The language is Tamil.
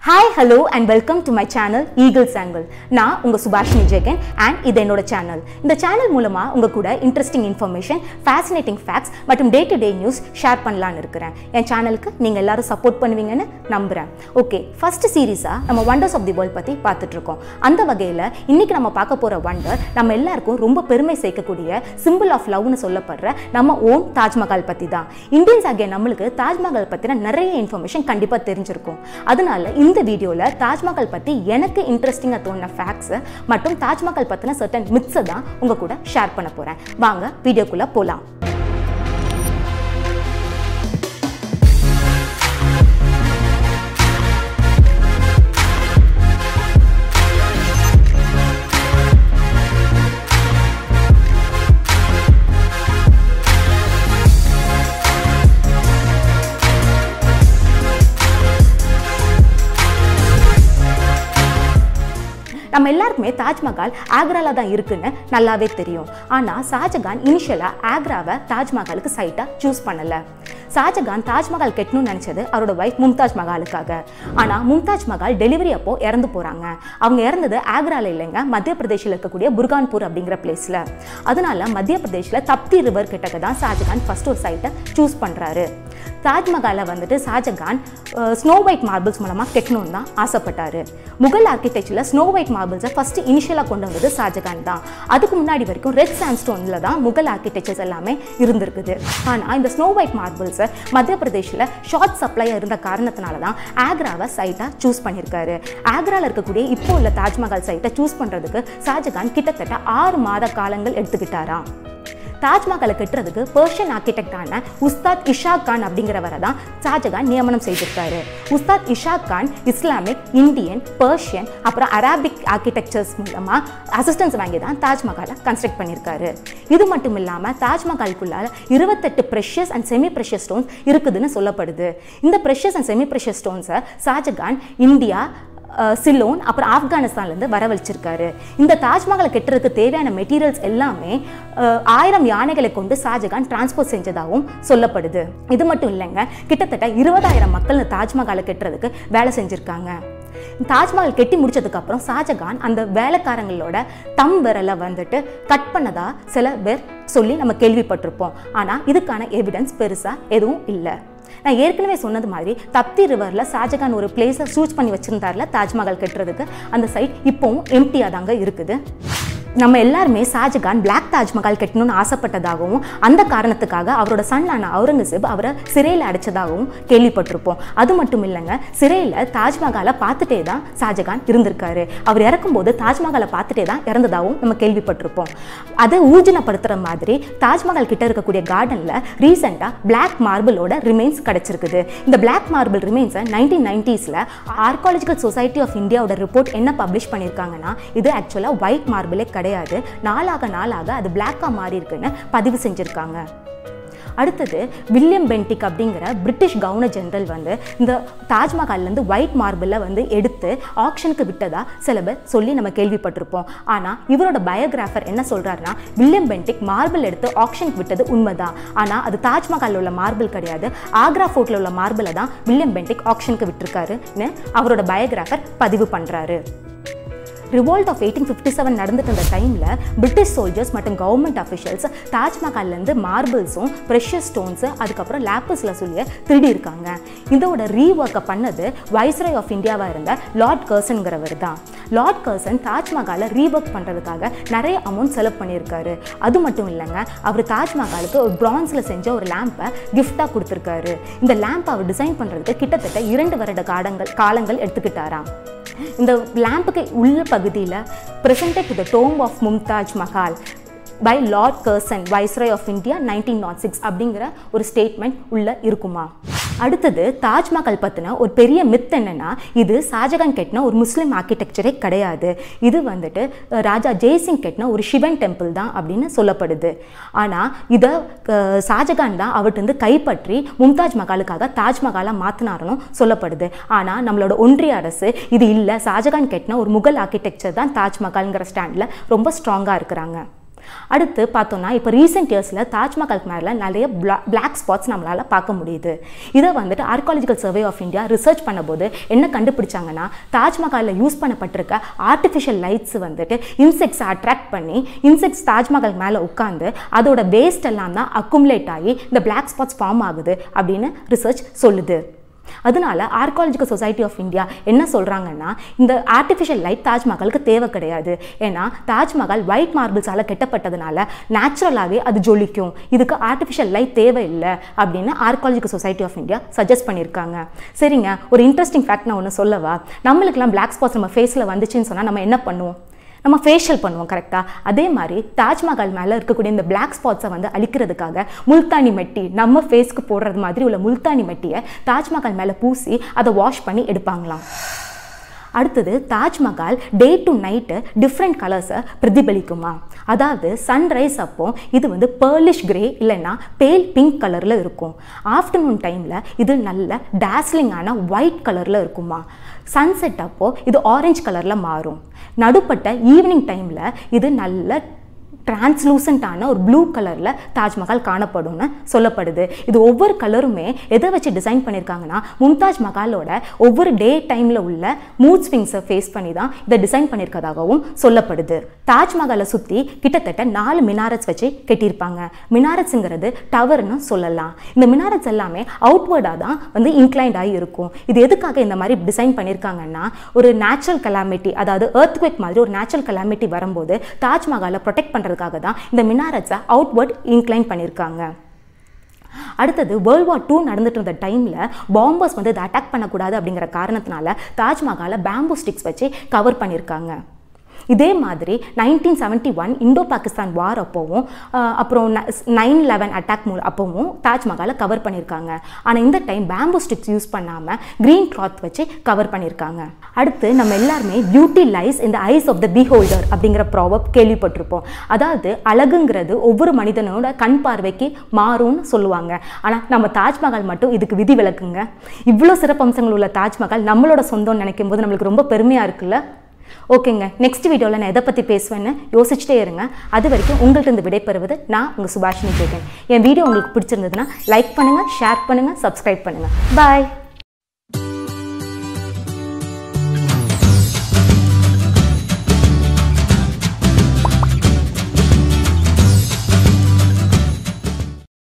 hi hello and welcome to my channel eagle's angle நான் உங்கள் சுபாஷினி ஜெகன் அண்ட் இது என்னோட சேனல் இந்த சேனல் மூலமாக உங்கள் கூட இன்ட்ரெஸ்டிங் இன்ஃபர்மேஷன் ஃபேசினேட்டிங் ஃபேக்ட்ஸ் மற்றும் day to day news share பண்ணலான்னு இருக்கிறேன் என் சேனலுக்கு நீங்கள் எல்லாரும் சப்போர்ட் பண்ணுவீங்கன்னு நம்புகிறேன் ஓகே ஃபர்ஸ்ட் சீரீஸாக நம்ம வண்டர்ஸ் ஆஃப் தி வேர்ல்ட் பற்றி பார்த்துட்ருக்கோம் அந்த வகையில் இன்றைக்கி நம்ம பார்க்க போகிற வண்டர் நம்ம எல்லாருக்கும் ரொம்ப பெருமை சேர்க்கக்கூடிய சிம்பிள் ஆஃப் லவ்னு சொல்லப்படுற நம்ம ஓன் தாஜ்மஹால் பற்றி தான் இந்தியன்ஸ் ஆகிய நம்மளுக்கு தாஜ்மஹால் பற்றின நிறைய இன்ஃபர்மேஷன் கண்டிப்பாக தெரிஞ்சிருக்கும் அதனால இந்த வீடியோவில் தாஜ்மஹால் பற்றி எனக்கு இன்ட்ரெஸ்டிங்காக தோணுன ஃபேக்ட்ஸு மற்றும் தாஜ்மஹால் பற்றின சர்டன் மித்ஸை தான் உங்கள் கூட ஷேர் பண்ண போகிறேன் வாங்க வீடியோக்குள்ளே போகலாம் நம்ம எல்லாருக்குமே தாஜ்மஹால் ஆக்ரால தான் இருக்குன்னு நல்லாவே தெரியும் ஆனால் ஷாஜகான் இனிஷியலாக ஆக்ராவை தாஜ்மஹாலுக்கு சைட்டாக சூஸ் பண்ணலை ஷாஜகான் தாஜ்மஹால் கட்டணும்னு நினச்சது அவரோட ஒய்ஃப் மும்தாஜ் மஹாலுக்காக ஆனால் மும்தாஜ் மஹால் டெலிவரி அப்போ இறந்து போகிறாங்க அவங்க இறந்தது ஆக்ரால இல்லைங்க மத்திய பிரதேசில் இருக்கக்கூடிய புர்கான்பூர் அப்படிங்கிற பிளேஸில் அதனால மத்திய பிரதேசில் தப்தி ரிவர் கிட்டக்க தான் ஷாஜகான் ஃபர்ஸ்ட் ஒரு சைட்டை சூஸ் பண்ணுறாரு தாஜ்மஹாலை வந்துட்டு ஷாஜகான் ஸ்னோ ஒயிட் மார்பிள்ஸ் மூலமாக கெட்டணும்னு தான் ஆசைப்பட்டார் முகல் ஆர்கிடெக்சரில் ஸ்னோ ஒயிட் மார்பிள்ஸை ஃபஸ்ட்டு இனிஷியலாக கொண்டு வந்தது ஷாஜகான் தான் அதுக்கு முன்னாடி வரைக்கும் ரெட் சாண்ட்ஸ்டோனில் தான் முகல் ஆர்கிடெக்சர்ஸ் எல்லாமே இருந்திருக்குது ஆனால் இந்த ஸ்னோ ஒயிட் மார்பிள்ஸை மத்திய பிரதேஷில் ஷார்ட் சப்ளையாக இருந்த காரணத்தினால தான் ஆக்ராவை சைட்டாக சூஸ் பண்ணியிருக்காரு ஆக்ராவில் இருக்கக்கூடிய இப்போ உள்ள தாஜ்மஹால் சைட்டை சூஸ் பண்ணுறதுக்கு ஷாஜகான் கிட்டத்தட்ட ஆறு மாத காலங்கள் எடுத்துக்கிட்டாராம் தாஜ்மஹாலை கட்டுறதுக்கு பர்ஷியன் ஆர்கிடெக்டான உஸ்தாத் இஷாக் கான் அப்படிங்கிறவரை தான் ஷாஜகான் நியமனம் செய்திருக்காரு Ustad Ishaq Khan Islamic Indian Persian அப்புறம் அராபிக் ஆர்கிடெக்சர்ஸ் மூலமாக அசிஸ்டன்ஸ் வாங்கி தான் தாஜ்மஹாலை கன்ஸ்ட்ரக்ட் பண்ணியிருக்காரு இது மட்டும் இல்லாமல் தாஜ்மஹாலுக்குள்ளால இருபத்தெட்டு precious and semi precious stones இருக்குதுன்னு சொல்லப்படுது இந்த ப்ரெஷஸ் அண்ட் செமி ப்ரெஷஸ் ஸ்டோன்ஸை ஷாஜகான் இந்தியா சிலோன் அப்புறம் ஆப்கானிஸ்தான்லேருந்து வரவழைச்சிருக்காரு இந்த தாஜ்மஹாலை கட்டுறதுக்கு தேவையான மெட்டீரியல்ஸ் எல்லாமே ஆயிரம் யானைகளை கொண்டு ஷாஜகான் டிரான்ஸ்போர்ட் செஞ்சதாகவும் சொல்லப்படுது இது மட்டும் இல்லைங்க கிட்டத்தட்ட இருபதாயிரம் மக்கள் இந்த தாஜ்மஹாலை கட்டுறதுக்கு வேலை செஞ்சுருக்காங்க தாஜ்மஹால் கெட்டி முடிச்சதுக்கு அப்புறம் ஷாஜகான் அந்த வேலைக்காரங்களோட தம் விரலை வந்துட்டு கட் பண்ணதா சில பேர் சொல்லி நம்ம கேள்விப்பட்டிருப்போம் ஆனால் இதுக்கான எவிடன்ஸ் பெருசாக எதுவும் இல்லை நான் ஏற்கனவே சொன்னது மாதிரி தப்தி ரிவரில் ஷாஜகான் ஒரு பிளேஸை சூஸ் பண்ணி வச்சுருந்தார்ல தாஜ்மஹால் கட்டுறதுக்கு அந்த சைட் இப்போவும் எம்டியாக தாங்க இருக்குது நம்ம எல்லாருமே ஷாஜகான் பிளாக் தாஜ்மஹால் கட்டணும்னு ஆசைப்பட்டதாகவும் அந்த காரணத்துக்காக அவரோட சன்னான அவுரங்கசீப் அவரை சிறையில் அடைச்சதாகவும் கேள்விப்பட்டிருப்போம் அது மட்டும் இல்லைங்க சிறையில் தாஜ்மஹாலை பார்த்துட்டே தான் ஷாஜகான் இருந்திருக்காரு அவர் இறக்கும்போது தாஜ்மஹாலை பார்த்துட்டே தான் இறந்ததாகவும் நம்ம கேள்விப்பட்டிருப்போம் அதை ஊர்ஜினப்படுத்துகிற மாதிரி தாஜ்மஹால் கிட்ட இருக்கக்கூடிய கார்டனில் ரீசெண்டாக பிளாக் மார்பிளோட ரிமைன்ஸ் கிடச்சிருக்குது இந்த பிளாக் மார்பிள் ரிமைன்ஸை நைன்டீன் நைன்டிஸில் ஆர்காலஜிக்கல் சொசைட்டி ஆஃப் இந்தியாவோட ரிப்போர்ட் என்ன பப்ளிஷ் பண்ணியிருக்காங்கன்னா இது ஆக்சுவலாக ஒயிட் மார்பிளே கிடையாது நாளாக நாளாக அது பிளாக்காக மாறி இருக்குன்னு பதிவு செஞ்சுருக்காங்க அடுத்தது வில்லியம் பென்டிக் அப்படிங்கிற பிரிட்டிஷ் கவர்னர் ஜெனரல் வந்து இந்த தாஜ்மஹால்லேருந்து ஒயிட் மார்பிளில் வந்து எடுத்து ஆக்ஷனுக்கு விட்டதா சில பேர் சொல்லி நம்ம கேள்விப்பட்டிருப்போம் ஆனால் இவரோட பயோகிராஃபர் என்ன சொல்கிறாருன்னா வில்லியம் பென்டிக் மார்பிள் எடுத்து ஆக்ஷனுக்கு விட்டது உண்மைதான் ஆனால் அது தாஜ்மஹாலில் உள்ள மார்பிள் கிடையாது ஆக்ரா ஃபோர்ட்டில் உள்ள மார்பிளை தான் வில்லியம் பென்டிக் ஆக்ஷனுக்கு விட்டுருக்காருன்னு அவரோட பயோகிராஃபர் பதிவு பண்ணுறாரு revolt of eighteen fifty seven நடந்துட்டு இருந்த டைமில் பிரிட்டிஷ் சோல்ஜர்ஸ் மற்றும் கவர்மெண்ட் அஃபிஷியல்ஸ் தாஜ்மஹால்லேருந்து மார்பிள்ஸும் ப்ரெஷர் ஸ்டோன்ஸு அதுக்கப்புறம் லேப்பஸில் சொல்லி திருடி இருக்காங்க இதோட ரீஒர்க்கை பண்ணது வைஸ்ராய் ஆஃப் இந்தியாவாக இருந்த லார்ட் கர்சன்கிறவர் தான் லார்ட் கர்சன் தாஜ்மஹாலை ரீஒர்க் பண்ணுறதுக்காக நிறைய அமௌண்ட் செலவு பண்ணியிருக்காரு அது மட்டும் இல்லைங்க அவர் தாஜ்மஹாலுக்கு ஒரு பிரான்ஸில் செஞ்ச ஒரு லேம்பை கிஃப்டாக கொடுத்துருக்காரு இந்த லேம்பை அவர் டிசைன் பண்ணுறதுக்கு கிட்டத்தட்ட இரண்டு வருட காலங்கள் காலங்கள் எடுத்துக்கிட்டாராம் இந்த லேம்புக்கு உள்ள பகுதியில் presented to the tomb of Mumtaz Mahal by Lord Curzon viceroy of India nineteen nought six அப்படிங்கிற ஒரு ஸ்டேட்மெண்ட் உள்ள இருக்குமா அடுத்தது தாஜ்மஹால் பற்றின ஒரு பெரிய மித் என்னென்னா இது ஷாஜகான் கெட்டின ஒரு முஸ்லீம் ஆர்கிடெக்சரே கிடையாது இது வந்துட்டு ராஜா ஜெய்சிங் கெட்டின ஒரு சிவன் டெம்பிள் தான் அப்படின்னு சொல்லப்படுது ஆனால் இதை ஷாஜகான் தான் அவர்கிட்ட கைப்பற்றி மும்தாஜ் மஹாலுக்காக தாஜ்மஹாலாக மாற்றினாருன்னு சொல்லப்படுது ஆனால் நம்மளோட ஒன்றிய அரசு இது இல்லை ஷாஜகான் கெட்டின ஒரு முகல் ஆர்கிடெக்சர் தான் தாஜ்மஹால்ங்கிற ஸ்டாண்டில் ரொம்ப ஸ்ட்ராங்காக இருக்கிறாங்க அடுத்து பார்த்தோம்னா இப்போ ரீசெண்ட் இயர்ஸில் தாஜ்மஹால் மேலே நிறைய பிளாக் ஸ்பாட்ஸ் நம்மளால் பார்க்க முடியுது இதை வந்துட்டு archaeological survey of India research பண்ணும்போது என்ன கண்டுபிடிச்சாங்கன்னா தாஜ்மஹாலில் யூஸ் பண்ணப்பட்டிருக்க ஆர்டிஃபிஷியல் லைட்ஸ் வந்துட்டு இன்செக்ட்ஸை அட்ராக்ட் பண்ணி இன்செக்ட்ஸ் தாஜ்மஹால் மேலே உட்காந்து அதோட வேஸ்ட் எல்லாம் தான் அக்குமுலேட் ஆகி இந்த பிளாக் ஸ்பாட்ஸ் ஃபார்ம் ஆகுது அப்படின்னு ரிசர்ச் சொல்லுது அதனால ஆர்காலஜிக்கல் சொசைட்டி ஆஃப் இந்தியா என்ன சொல்கிறாங்கன்னா இந்த ஆர்டிஃபிஷியல் லைட் தாஜ்மஹாலுக்கு தேவை கிடையாது ஏன்னா தாஜ்மஹால் ஒயிட் மார்பிள்ஸால் கெட்டப்பட்டதுனால நேச்சுரலாகவே அது ஜொலிக்கும் இதுக்கு ஆர்டிஃபிஷியல் லைட் தேவையில்லை அப்படின்னு archaeological society of India suggest பண்ணியிருக்காங்க சரிங்க ஒரு இன்ட்ரெஸ்டிங் ஃபேக்ட் நான் ஒன்று சொல்லவா நம்மளுக்கெல்லாம் பிளாக் ஸ்பாட்ஸ் நம்ம ஃபேஸில் வந்துச்சுன்னு சொன்னால் நம்ம என்ன பண்ணுவோம் நம்ம ஃபேஷியல் பண்ணுவோம் கரெக்டாக அதே மாதிரி தாஜ்மஹால் மேலே இருக்கக்கூடிய இந்த பிளாக் ஸ்பாட்ஸை வந்து அழிக்கிறதுக்காக முல்தானி மெட்டி நம்ம ஃபேஸ்க்கு போடுறது மாதிரி உள்ள முல்தானி மெட்டியை தாஜ்மஹால் மேலே பூசி அதை வாஷ் பண்ணி எடுப்பாங்களாம் அடுத்தது Taj Mahal day to night different கலர்ஸை பிரதிபலிக்குமா அதாவது சன்ரைஸ் அப்போ இது வந்து பேர்லிஷ் கிரே இல்லைன்னா பேல் பிங்க் கலரில் இருக்கும் ஆஃப்டர்நூன் டைமில் இது நல்ல டேஸ்லிங்கான ஒயிட் கலரில் இருக்குமா சன்செட் அப்போ இது ஆரஞ்சு கலரில் மாறும் நடுப்பட்ட ஈவினிங் டைமில் இது நல்ல டிரான்ஸ்லூசண்ட்டான ஒரு ப்ளூ கலரில் தாஜ்மஹால் காணப்படும்னு சொல்லப்படுது இது ஒவ்வொரு கலருமே எதை வச்சு டிசைன் பண்ணியிருக்காங்கன்னா மும்தாஜ் மஹாலோட ஒவ்வொரு டே டைமில் உள்ள மூட் ஸ்விங்ஸை ஃபேஸ் பண்ணி தான் இதை டிசைன் பண்ணியிருக்கதாகவும் சொல்லப்படுது தாஜ்மஹாலை சுற்றி கிட்டத்தட்ட நாலு மினாரட்ஸ் வச்சு கட்டியிருப்பாங்க மினாரட்ஸுங்கிறது டவர்னு சொல்லலாம் இந்த மினாரட்ஸ் எல்லாமே அவுட்வேர்டாக தான் வந்து இன்க்ளைண்ட் ஆகி இருக்கும் இது எதுக்காக இந்த மாதிரி டிசைன் பண்ணியிருக்காங்கன்னா ஒரு நேச்சுரல் கலாமிட்டி அதாவது earthquake மாதிரி ஒரு நேச்சுரல் கலாமிட்டி வரும்போது தாஜ்மஹாலை ப்ரொடெக்ட் பண்ணுறதுக்காக தான் இந்த மினாரட்ஸை அவுட்வர்ட் இன்க்ளைன் பண்ணியிருக்காங்க அடுத்தது வேர்ல்ட் வார் டூ நடந்துட்டு இருந்த டைமில் பாம்பர்ஸ் வந்து இதை அட்டாக் பண்ணக்கூடாது அப்படிங்கிற காரணத்தினால தாஜ்மஹாலை பேம்பூ ஸ்டிக்ஸ் வச்சு கவர் பண்ணியிருக்காங்க இதே மாதிரி nineteen seventy one Indo Pakistan war அப்போவும் ஆஹ், அப்புறம் நைன் லெவன் அட்டாக் மூ அப்போவும் தாஜ்மஹாலை கவர் பண்ணியிருக்காங்க ஆனால் இந்த டைம் பேம்பூ ஸ்டிக்ஸ் யூஸ் பண்ணாமல் க்ரீன் கிளாத் வச்சு கவர் பண்ணியிருக்காங்க அடுத்து நம்ம எல்லாருமே பியூட்டி லைஸ் இந்த ஐஸ் ஆஃப் த beholder அப்படிங்கிற ப்ராவப் கேள்விப்பட்டிருப்போம் அதாவது அழகுங்கிறது ஒவ்வொரு மனிதனோட கண் பார்வைக்கு மாறும்னு சொல்லுவாங்க ஆனால் நம்ம தாஜ்மஹால் மட்டும் இதுக்கு விதி விலக்குங்க இவ்வளோ சிறப்பம்சங்கள் உள்ள தாஜ்மஹால் நம்மளோட சொந்தம்னு நினைக்கும் போது நம்மளுக்கு ரொம்ப பெருமையாக இருக்குல்ல ஓகேங்க நெக்ஸ்ட் வீடியோவில் நான் எதை பற்றி பேசுவேன்னு யோசிச்சுட்டே இருங்க அது வரைக்கும் உங்கள்கிட்ட இருந்து விடைபெறுவது நான் உங்கள் சுபாஷினி கேட்கேன் என் வீடியோ உங்களுக்கு பிடிச்சிருந்ததுன்னா லைக் பண்ணுங்கள் ஷேர் பண்ணுங்கள் சப்ஸ்கிரைப் பண்ணுங்கள் பாய்